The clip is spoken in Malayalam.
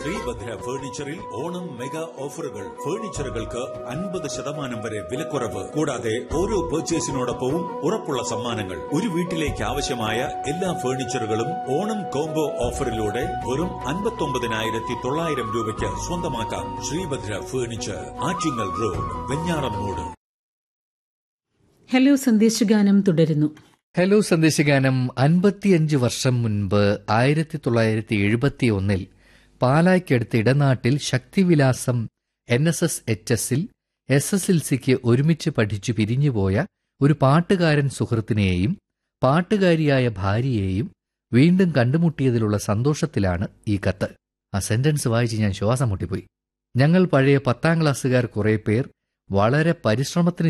ശ്രീഭദ്ര ഫർണിച്ചറിൽ ഓണം മെഗാ ഓഫറുകൾ ഫർണിച്ചറുകൾക്ക് അൻപത് ശതമാനം വരെ വിലക്കുറവ് കൂടാതെ ഓരോ പർച്ചേസിനോടൊപ്പവും ഉറപ്പുള്ള സമ്മാനങ്ങൾ ഒരു വീട്ടിലേക്ക് ആവശ്യമായ എല്ലാ ഫർണിച്ചറുകളും ഓണം കോംബോ ഓഫറിലൂടെ വെറും അൻപത്തൊമ്പതിനായിരത്തി തൊള്ളായിരം രൂപയ്ക്ക് സ്വന്തമാക്കാം Sreebhadra furniture Attingal road Venjaramoodu hello സന്ദേശഗാനം തുടരുന്നു ഹലോ സന്ദേശഗാനം അൻപത്തിയഞ്ച് വർഷം മുൻപ് ആയിരത്തി തൊള്ളായിരത്തി എഴുപത്തി ഒന്നിൽ പാലായ്ക്കടുത്ത് ഇടനാട്ടിൽ Sakthivilasam N S S H എസിൽ എസ് എസ് എൽ സിക്ക് ഒരുമിച്ച് പഠിച്ചു പിരിഞ്ഞുപോയ ഒരു പാട്ടുകാരൻ സുഹൃത്തിനെയും പാട്ടുകാരിയായ ഭാര്യയെയും വീണ്ടും കണ്ടുമുട്ടിയതിലുള്ള സന്തോഷത്തിലാണ് ഈ കത്ത് ആ സെന്റൻസ് വായിച്ച് ഞാൻ ശ്വാസം മുട്ടിപ്പോയി ഞങ്ങൾ പഴയ പത്താം ക്ലാസ്സുകാർ കുറെ പേർ വളരെ പരിശ്രമത്തിന്